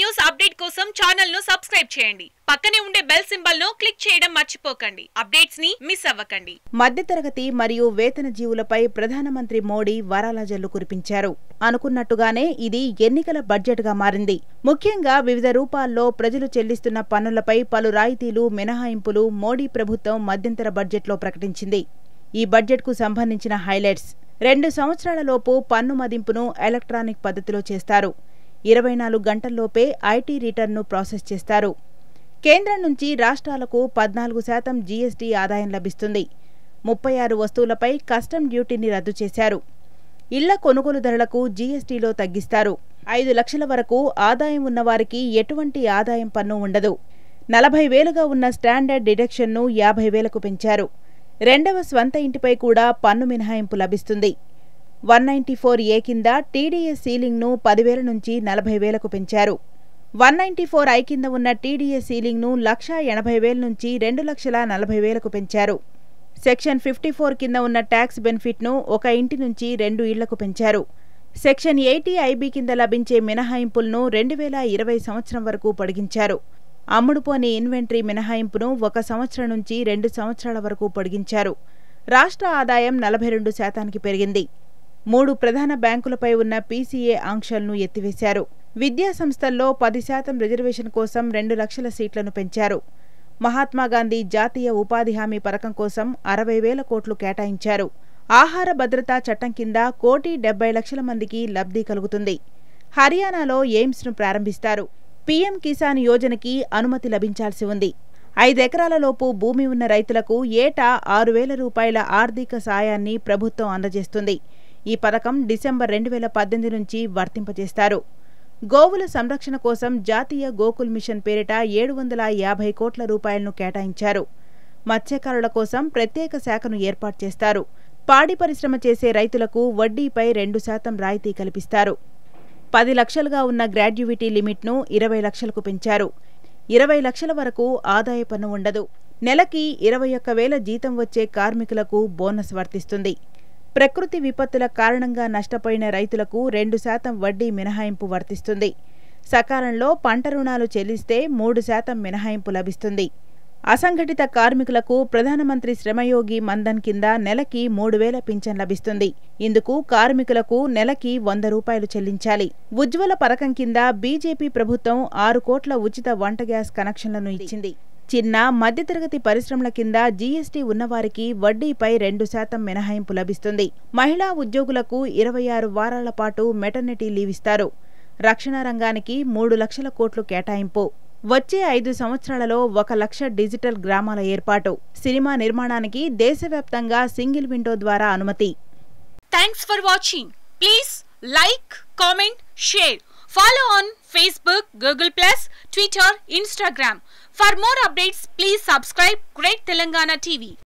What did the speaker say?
news update కోసం channel ను subscribe చేయండి పక్కనే ఉండే బెల్ సింబల్ ను క్లిక్ చేయడం మర్చిపోకండి అప్డేట్స్ ని మిస్ అవ్వకండి మధ్యతరగతి మరియు వేతన జీవులపై ప్రధానమంత్రి మోడీ వరాల జల్లు కురిపించారు అనుకున్నట్టుగానే ఇది ఎన్నికల బడ్జెట్గా మారింది ముఖ్యంగా వివిధ రూపాల్లో ప్రజలు చెల్లిస్తున్న పన్నులపై పలు రాయితీలు మినహాయింపులు మోడీ ప్రభుత్వం మధ్యంతర బడ్జెట్లో ప్రకటించింది ఈ బడ్జెట్కు సంబంధించిన హైలైట్స్ రెండు సంవత్సరాలలోపు పన్ను మదింపును ఎలక్ట్రానిక్ పద్ధతిలో చేస్తారు ఇరవై నాలుగు గంటల్లోపే ఐటీ రిటర్న్ను ప్రాసెస్ చేస్తారు కేంద్రం నుంచి రాష్ట్రాలకు పద్నాలుగు శాతం జీఎస్టీ ఆదాయం లభిస్తుంది ముప్పై ఆరు వస్తువులపై కస్టమ్ డ్యూటీని రద్దు చేశారు ఇళ్ల కొనుగోలు ధరలకు జీఎస్టీలో తగ్గిస్తారు ఐదు లక్షల వరకు ఆదాయం ఉన్నవారికి ఎటువంటి ఆదాయం పన్ను ఉండదు నలభై వేలుగా ఉన్న స్టాండర్డ్ డిడక్షన్ను యాభై వేలకు పెంచారు రెండవ స్వంత ఇంటిపై కూడా పన్ను మినహాయింపు లభిస్తుంది వన్ నైంటీ ఫోర్ ఏ కింద టీడీఎస్ సీలింగ్ను పదివేల నుంచి నలభై వేలకు పెంచారు వన్ నైంటీ ఫోర్ ఐ కింద ఉన్న టీడీఎస్ సీలింగ్ను లక్ష ఎనభై వేల నుంచి రెండు లక్షల నలభై వేలకు పెంచారు సెక్షన్ ఫిఫ్టీ ఫోర్ కింద ఉన్న ట్యాక్స్ బెనిఫిట్ను ఒక ఇంటి నుంచి రెండు ఇళ్లకు పెంచారు సెక్షన్ ఎయిటీ ఐబీ కింద లభించే మినహాయింపులను రెండు వేల ఇరవై సంవత్సరం వరకు పొడిగించారు అమ్ముడుపోని ఇన్వెంటరీ మినహాయింపును ఒక సంవత్సరం నుంచి రెండు సంవత్సరాల వరకు పొడిగించారు రాష్ట్ర ఆదాయం నలభై రెండు శాతానికి పెరిగింది మూడు ప్రధాన బ్యాంకులపై ఉన్న పీసీఏ ఆంక్షలను ఎత్తివేశారు విద్యా సంస్థల్లో పది శాతం రిజర్వేషన్ కోసం రెండు లక్షల సీట్లను పెంచారు మహాత్మాగాంధీ జాతీయ ఉపాధి హామీ పథకం కోసం అరవై వేల కోట్లు కేటాయించారు ఆహార భద్రతా చట్టం కింద కోటి డెబ్బై లక్షల మందికి లబ్ధి కలుగుతుంది హర్యానాలో ఎయిమ్స్ను ప్రారంభిస్తారు పీఎం కిసాన్ యోజనకి అనుమతి లభించాల్సి ఉంది ఐదెకరాలలోపు భూమి ఉన్న రైతులకు ఏటా ఆరు వేల రూపాయల ఆర్థిక సాయాన్ని ప్రభుత్వం అందజేస్తుంది ఈ పథకం డిసెంబర్ రెండు వేల పద్దెనిమిది నుంచి వర్తింపజేస్తారు గోవుల సంరక్షణ కోసం జాతీయ గోకుల్ మిషన్ పేరిట ఏడు వందల యాభై కోట్ల రూపాయలను కేటాయించారు మత్స్యకారుల కోసం ప్రత్యేక శాఖను ఏర్పాటు చేస్తారు పాడి పరిశ్రమ చేసే రైతులకు వడ్డీపై రెండు శాతం రాయితీ కల్పిస్తారు పది లక్షలుగా ఉన్న గ్రాడ్యువిటీ లిమిట్ను ఇరవై లక్షలకు పెంచారు ఇరవై లక్షల వరకు ఆదాయ పన్ను ఉండదు నెలకి ఇరవై ఒక్క వేల జీతం వచ్చే కార్మికులకు బోనస్ వర్తిస్తుంది ప్రకృతి విపత్తుల కారణంగా నష్టపోయిన రైతులకు రెండు శాతం వడ్డీ మినహాయింపు వర్తిస్తుంది సకాలంలో పంట రుణాలు చెల్లిస్తే మూడు శాతం మినహాయింపు లభిస్తుంది అసంఘటిత కార్మికులకు ప్రధానమంత్రి శ్రమయోగి మన్ధన్ కింద నెలకి మూడు వేల పింఛన్ లభిస్తుంది ఇందుకు కార్మికులకు నెలకి వంద రూపాయలు చెల్లించాలి ఉజ్వల పథకం కింద బీజేపీ ప్రభుత్వం ఆరు కోట్ల ఉచిత వంట గ్యాస్ కనెక్షన్లను ఇచ్చింది చిన్న మధ్యతరగతి పరిశ్రమల కింద జీఎస్టీ ఉన్నవారికి వడ్డీపై రెండు శాతం మినహాయింపు లభిస్తుంది మహిళా ఉద్యోగులకు ఇరవై ఆరు వారాల పాటు మెటర్నిటీ లీవ్ ఇస్తారు రక్షణ రంగానికి మూడు లక్షల కోట్లు కేటాయింపు వచ్చే ఐదు సంవత్సరాలలో ఒక లక్ష డిజిటల్ గ్రామాల ఏర్పాటు సినిమా నిర్మాణానికి దేశవ్యాప్తంగా సింగిల్ విండో ద్వారా అనుమతి thanks for watching please like comment share follow on Facebook Google plus Twitter Instagram for more updates please subscribe great Telangana TV